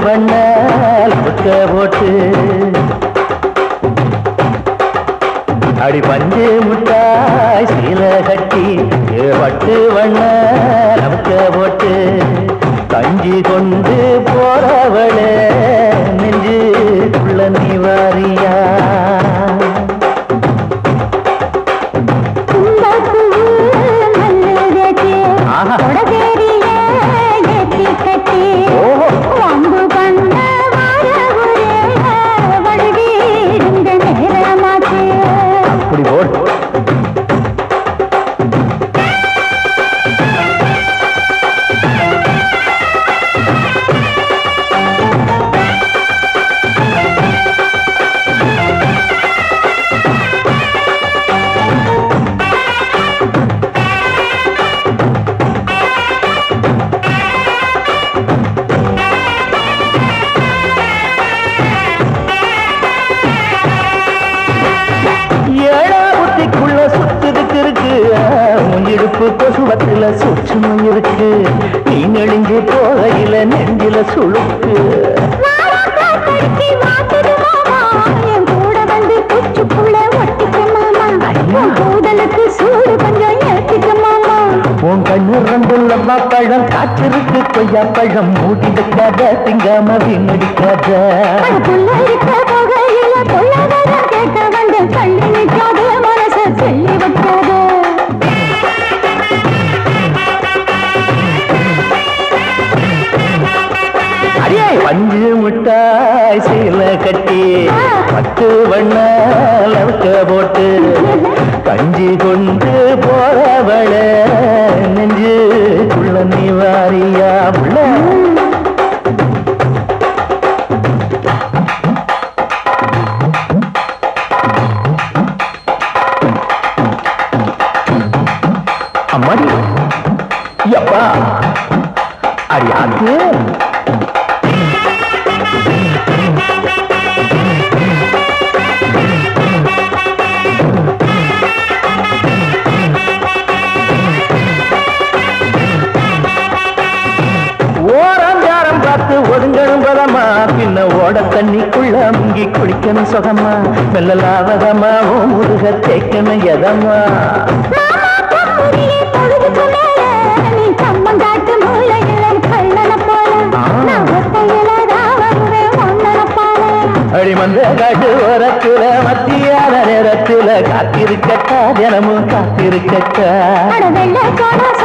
வண்ண புக்க போட்டு அடி பஞ்சு முட்டாய் சீல கட்டி பட்டு வண்ண நமக்க போட்டு கஞ்சி கொண்டு போறவளே நெஞ்சு உள்ள நீ வாரியா கும்பப்பூவு மல்லுதே ஆஹா. கொடதேரிய ஏத்தி கட்டி ஓஹோ. வம்பு பண்ண வரவுரே வழுதி இந்த நேரமாச்சு அப்படி போடு ஏழா புத்திக்குள்ள சுத்துதுக்கு இருக்கு முஞ்சிடுப்பு கொசுவத்துல சூட்சமும் இருக்கு நீ நெளிஞ்சு போகையில நெஞ்சில சுழுக்கு வாராக்கடிச்சு வாட்டுது மாமா என் கூட வந்து குச்சுக்குள்ள ஒட்டிக்க மாமா உன் கூதலுக்கு சூடு கொஞ்சம் ஏத்திக்க மாமா உன் கண்ணு ரங்குள்ளம்மா பழம் காற்றிருக்கு கொய்யா பழம் மூடி வைக்காத திங்காம வீணடிக்காத அது புள்ள இருக்க போகையில பொல்லாததான் கேட்க வந்து தள்ளி நிற்காத மனச சொல்லி வைக்காத அடியே பஞ்சு முட்டாய் சீல கட்டி பட்டு வண்ண லவுக்க போட்டு கஞ்சி கொண்டு போறவள நெஞ்சு உள்ள நீ வாரியா உள்ள அம்மாடி எப்பா அறியாது ஓராஞ்சாரம் பார்த்து ஒதுங்கணும் பதமா பின்ன ஓட தண்ணிக்குள்ள முங்கி குளிக்கணும் சுகமா மெல்லலாவதமா ஓ முருக தேய்க்கணும் எதமா மாமா பொம்முறியே பொழுதுக்கு மேல நீ கம்மங்காட்டு மூளையில கள்ளன போல நான் ஒத்தையில தான் வருவேன் ஒன்னன போல அடி மந்த காட்டு ஓரத்துல மத்தியான நேரத்துல காத்திருக்கட்டா தினமும் காத்திருக்கட்டா அட வெள்ளை கோண